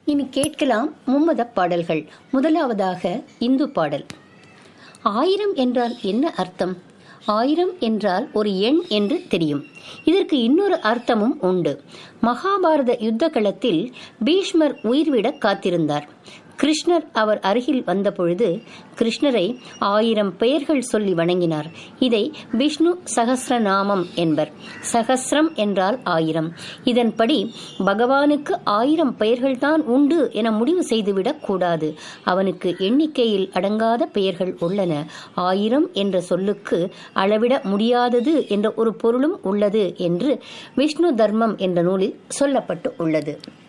இனி கேட்கலாம் மும்மத பாடல்கள் முதலாவதாக இந்து பாடல் ஆயிரம் என்றால் என்ன அர்த்தம் ஆயிரம் என்றால் ஒரு எண் என்று தெரியும் இதற்கு இன்னொரு அர்த்தமும் உண்டு மகாபாரத யுத்த களத்தில் பீஷ்மர் உயிர்விட காத்திருந்தார் கிருஷ்ணர் அவர் அருகில் வந்தபொழுது கிருஷ்ணரை ஆயிரம் பெயர்கள் சொல்லி வணங்கினார் இதை விஷ்ணு சகசிரநாமம் என்பர் சகசிரம் என்றால் ஆயிரம் இதன்படி பகவானுக்கு ஆயிரம் பெயர்கள்தான் உண்டு என முடிவு செய்துவிடக் கூடாது அவனுக்கு எண்ணிக்கையில் அடங்காத பெயர்கள் உள்ளன ஆயிரம் என்ற சொல்லுக்கு அளவிட முடியாதது என்ற ஒரு பொருளும் உள்ளது என்று விஷ்ணு தர்மம் என்ற நூலில் சொல்லப்பட்டு உள்ளது